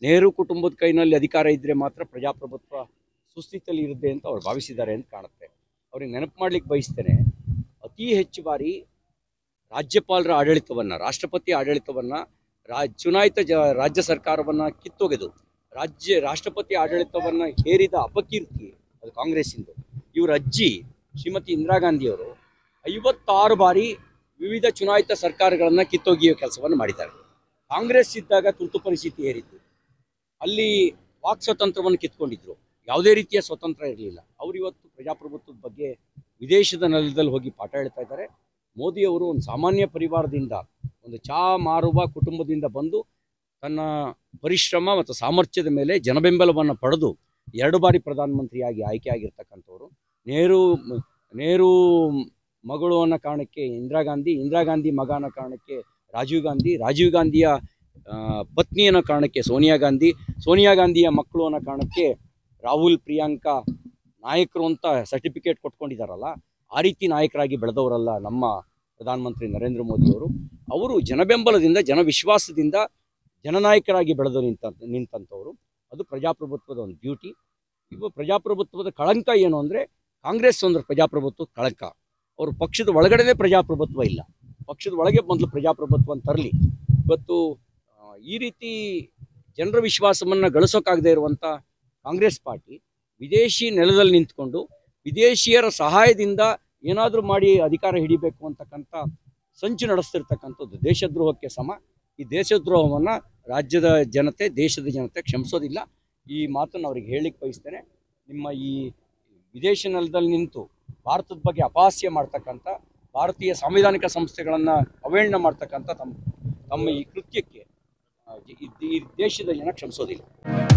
ನೆಹರು ಕುಟುಂಬದ ಕೈನಲ್ಲಿ ಅಧಿಕಾರ ಇದ್ದರೆ ಮಾತ್ರ ಪ್ರಜಾಪ್ರಭುತ್ವ ಸುಸ್ಥಿತಿಯಲ್ಲಿ ಇರುತ್ತೆ ಅಂತ ಅವ್ರು ಭಾವಿಸಿದ್ದಾರೆ ಅಂತ ಕಾಣುತ್ತೆ ಅವ್ರಿಗೆ ನೆನಪು ಮಾಡ್ಲಿಕ್ಕೆ ಬಯಸ್ತೇನೆ ಅತಿ ಹೆಚ್ಚು ಬಾರಿ ರಾಜ್ಯಪಾಲರ ಆಡಳಿತವನ್ನು ರಾಷ್ಟ್ರಪತಿ ಆಡಳಿತವನ್ನು ರಾ ಚುನಾಯಿತ ಜ ರಾಜ್ಯ ಸರ್ಕಾರವನ್ನು ಕಿತ್ತೊಗೆದು ರಾಜ್ಯ ರಾಷ್ಟ್ರಪತಿ ಆಡಳಿತವನ್ನು ಹೇರಿದ ಅಪಕೀರ್ತಿ ಅದು ಕಾಂಗ್ರೆಸ್ಸಿಂದು ಇವ್ರ ಅಜ್ಜಿ ಶ್ರೀಮತಿ ಇಂದಿರಾ ಗಾಂಧಿಯವರು ಐವತ್ತಾರು ಬಾರಿ ವಿವಿಧ ಚುನಾಯಿತ ಸರ್ಕಾರಗಳನ್ನು ಕಿತ್ತೊಗೆಯುವ ಕೆಲಸವನ್ನು ಮಾಡಿದ್ದಾರೆ ಕಾಂಗ್ರೆಸ್ ಇದ್ದಾಗ ತುರ್ತು ಪರಿಸ್ಥಿತಿ ಹೇರಿದ್ದು ಅಲ್ಲಿ ವಾಕ್ ಸ್ವಾತಂತ್ರ್ಯವನ್ನು ಕಿತ್ಕೊಂಡಿದ್ರು ಯಾವುದೇ ರೀತಿಯ ಸ್ವತಂತ್ರ ಇರಲಿಲ್ಲ ಅವರು ಇವತ್ತು ಪ್ರಜಾಪ್ರಭುತ್ವದ ಬಗ್ಗೆ ವಿದೇಶದ ನೆಲದಲ್ಲಿ ಹೋಗಿ ಪಾಠ ಹೇಳ್ತಾ ಇದ್ದಾರೆ ಮೋದಿಯವರು ಒಂದು ಸಾಮಾನ್ಯ ಪರಿವಾರದಿಂದ ಒಂದು ಚಾ ಮಾರುವ ಕುಟುಂಬದಿಂದ ಬಂದು ತನ್ನ ಪರಿಶ್ರಮ ಮತ್ತು ಸಾಮರ್ಥ್ಯದ ಮೇಲೆ ಜನಬೆಂಬಲವನ್ನು ಪಡೆದು ಎರಡು ಬಾರಿ ಪ್ರಧಾನಮಂತ್ರಿಯಾಗಿ ಆಯ್ಕೆಯಾಗಿರ್ತಕ್ಕಂಥವ್ರು ನೆಹರು ನೆಹರು ಮಗಳು ಅನ್ನೋ ಕಾರಣಕ್ಕೆ ಇಂದಿರಾ ಗಾಂಧಿ ಇಂದಿರಾ ಗಾಂಧಿ ಮಗ ಅನ್ನೋ ಕಾರಣಕ್ಕೆ ರಾಜೀವ್ ಗಾಂಧಿ ರಾಜೀವ್ ಗಾಂಧಿಯ ಆ, ಪತ್ನಿ ಅನ್ನೋ ಕಾರಣಕ್ಕೆ ಸೋನಿಯಾ ಗಾಂಧಿ ಸೋನಿಯಾ ಗಾಂಧಿಯ ಮಕ್ಕಳು ಅನ್ನೋ ಕಾರಣಕ್ಕೆ ರಾಹುಲ್ ಪ್ರಿಯಾಂಕಾ ನಾಯಕರು ಅಂತ ಸರ್ಟಿಫಿಕೇಟ್ ಕೊಟ್ಕೊಂಡಿದ್ದಾರಲ್ಲ ಆ ರೀತಿ ನಾಯಕರಾಗಿ ಬೆಳೆದವರಲ್ಲ ನಮ್ಮ ಪ್ರಧಾನಮಂತ್ರಿ ನರೇಂದ್ರ ಮೋದಿಯವರು ಅವರು ಜನಬೆಂಬಲದಿಂದ ಜನವಿಶ್ವಾಸದಿಂದ ಜನನಾಯಕರಾಗಿ ಬೆಳೆದು ನಿಂತ ನಿಂತಂಥವ್ರು ಅದು ಪ್ರಜಾಪ್ರಭುತ್ವದ ಒಂದು ಬ್ಯೂಟಿ ಇವು ಪ್ರಜಾಪ್ರಭುತ್ವದ ಕಳಂಕ ಏನು ಅಂದರೆ ಕಾಂಗ್ರೆಸ್ ಅಂದ್ರೆ ಪ್ರಜಾಪ್ರಭುತ್ವ ಕಳಂಕ ಅವ್ರ ಪಕ್ಷದ ಒಳಗಡೆನೇ ಪ್ರಜಾಪ್ರಭುತ್ವ ಇಲ್ಲ ಪಕ್ಷದ ಒಳಗೆ ಮೊದಲು ಪ್ರಜಾಪ್ರಭುತ್ವ ತರಲಿ ಇವತ್ತು ಆ, ಈ ರೀತಿ ಜನರ ವಿಶ್ವಾಸವನ್ನು ಗಳಿಸೋಕ್ಕಾಗದೇ ಇರುವಂಥ ಕಾಂಗ್ರೆಸ್ ಪಾರ್ಟಿ ವಿದೇಶಿ ನೆಲದಲ್ಲಿ ನಿಂತ್ಕೊಂಡು ವಿದೇಶಿಯರ ಸಹಾಯದಿಂದ ಏನಾದರೂ ಮಾಡಿ ಅಧಿಕಾರ ಹಿಡಿಬೇಕು ಅಂತಕ್ಕಂಥ ಸಂಚು ನಡೆಸ್ತಿರ್ತಕ್ಕಂಥದ್ದು ದೇಶದ್ರೋಹಕ್ಕೆ ಸಮ ಈ ದೇಶದ್ರೋಹವನ್ನು ರಾಜ್ಯದ ಜನತೆ ದೇಶದ ಜನತೆ ಕ್ಷಮಿಸೋದಿಲ್ಲ ಈ ಮಾತನ್ನು ಅವ್ರಿಗೆ ಹೇಳಲಿಕ್ಕೆ ಬಯಸ್ತೇನೆ ನಿಮ್ಮ ಈ ವಿದೇಶ ನೆಲದಲ್ಲಿ ನಿಂತು ಭಾರತದ ಬಗ್ಗೆ ಅಪಹಾಸ್ಯ ಮಾಡ್ತಕ್ಕಂಥ ಭಾರತೀಯ ಸಾಂವಿಧಾನಿಕ ಸಂಸ್ಥೆಗಳನ್ನು ಅವೇಳನ ಮಾಡ್ತಕ್ಕಂಥ ತಮ್ಮ ತಮ್ಮ ಈ ಕೃತ್ಯಕ್ಕೆ ಆ, ಈ ಈ ದೇಶದ ಜನ ಕ್ಷಮಿಸೋದಿಲ್ಲ